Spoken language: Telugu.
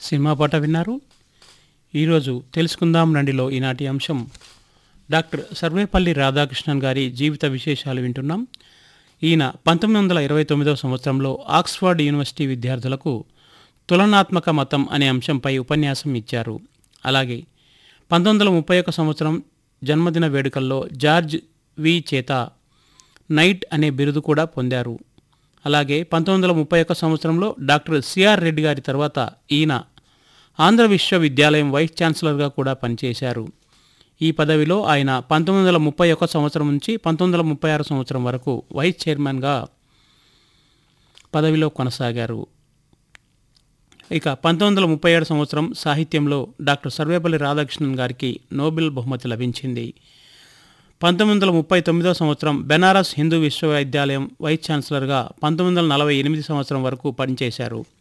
సినిమా పాట విన్నారు ఈరోజు తెలుసుకుందాం రండిలో ఈనాటి అంశం డాక్టర్ సర్వేపల్లి రాధాకృష్ణన్ గారి జీవిత విశేషాలు వింటున్నాం ఈయన పంతొమ్మిది వందల ఇరవై తొమ్మిదవ సంవత్సరంలో ఆక్స్ఫర్డ్ యూనివర్సిటీ విద్యార్థులకు తులనాత్మక మతం అనే అంశంపై ఉపన్యాసం ఇచ్చారు అలాగే పంతొమ్మిది వందల ముప్పై ఒక సంవత్సరం జన్మదిన వేడుకల్లో జార్జ్ వి చేత నైట్ అనే బిరుదు కూడా పొందారు అలాగే పంతొమ్మిది వందల ముప్పై ఒక్క సంవత్సరంలో డాక్టర్ సిఆర్ రెడ్డి గారి తర్వాత ఈయన ఆంధ్ర విశ్వవిద్యాలయం వైస్ ఛాన్సలర్గా కూడా పనిచేశారు ఈ పదవిలో ఆయన పంతొమ్మిది వందల ముప్పై ఒక్క సంవత్సరం నుంచి పంతొమ్మిది వందల ముప్పై ఆరు సంవత్సరం వరకు వైస్ చైర్మన్గా పదవిలో కొనసాగారు ఇక పంతొమ్మిది వందల ముప్పై ఏడు సంవత్సరం సాహిత్యంలో డాక్టర్ సర్వేపల్లి రాధాకృష్ణన్ గారికి నోబెల్ బహుమతి లభించింది పంతొమ్మిది వందల ముప్పై తొమ్మిదో సంవత్సరం బెనారస్ హిందూ విశ్వవిద్యాలయం వైస్ ఛాన్సలర్గా పంతొమ్మిది వందల నలభై ఎనిమిది సంవత్సరం వరకు పనిచేశారు